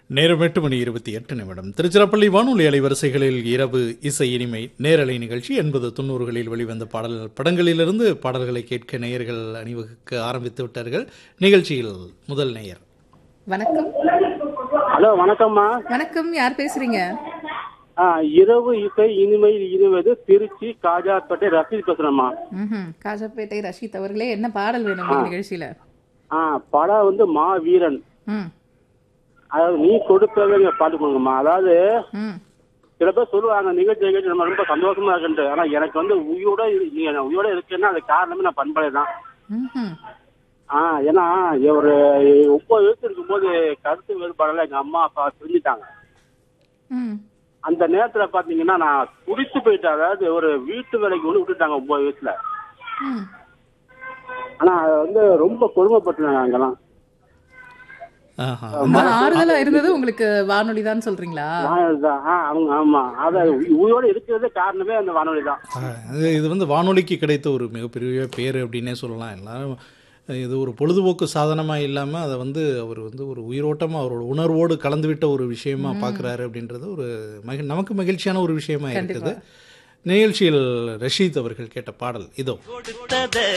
நேரம் எட்டு மணி இருபத்தி எட்டு நிமிடம் திருச்சிராப்பள்ளி வானொலி அலைவரிசைகளில் இரவு இசை இனிமை நேரலை நிகழ்ச்சி எண்பது தொண்ணூறுகளில் வெளிவந்த பாடல் படங்களிலிருந்து பாடல்களை கேட்க நேயர்கள் அணிவகுக்க ஆரம்பித்து விட்டார்கள் நிகழ்ச்சியில் முதல் நேயர் வணக்கம் ஹலோ வணக்கம்மா வணக்கம் யார் பேசுறீங்க ஆ, இரவு இசை இனிமையில் இனிவது திருச்சி காஜாப்பேட்டை ரசீத் பேசுறேம்மா ம்ஹும். காஜாப்பேட்டை ரஷீத் அவர்களே என்ன பாடல் வேணும் உங்களுக்கு நிகழ்ச்சியில ஆ படம் வந்து மா வீரன் ம் அதாவது நீ கொடுத்தவங்க பாட்டு கொடுங்கம்மா அதாவது ம் சில பேர் சொல்லுவாங்க நிகழ்ச்சி நிகழ்ச்சி நம்ம ரொம்ப சந்தோஷமா இருக்குன்ட்டு ஆனா எனக்கு வந்து உயிரோட இரு- நான் உயிரோட இருக்கேன்னா அது காரணமே நான் பண்பலை தான் ம்ஹும். ஆ ஏன்னா ஒரு ஒன்பது வயசு இருக்கும்போது கருத்து வேறுபாடுல எங்க அம்மா அப்பா பிரிஞ்சுட்டாங்க ம் அந்த நேரத்துல பாத்தீங்கன்னா நான் குடிச்சு போயிட்டேன் அதாவது ஒரு வீட்டு வேலைக்கு கொண்டு விட்டுட்டாங்க ஒன்பது வயசுல ம் ஆனா அது வந்து ரொம்ப கொடுமைப்பட்டுனாங்க அங்கெல்லாம் ஆஹா. ரொம்ப ஆறுதலா இருந்தது உங்களுக்கு வானொலி தான் சொல்றீங்களா வானொலி தான் ஆ, அவங்க ஆமா அத உயிரோட இருக்கிறதே காரணமே அந்த வானொலி தான் ஆ, இது இது வந்து வானொலிக்கு கிடைத்த ஒரு மிகப்பெரிய பேர் அப்படின்னே சொல்லலாம் எல்லாரும் இது ஒரு பொழுதுபோக்கு சாதனமாக இல்லாமல் அதை வந்து அவர் வந்து ஒரு உயிரோட்டமாக அவரோட உணர்வோடு கலந்துவிட்ட ஒரு விஷயமா பார்க்குறாரு அப்படின்றது ஒரு மகி நமக்கு மகிழ்ச்சியான ஒரு விஷயமா இருக்குது நிகழ்ச்சியில் ரஷீத் அவர்கள் கேட்ட பாடல் இதோ கொடுத்தத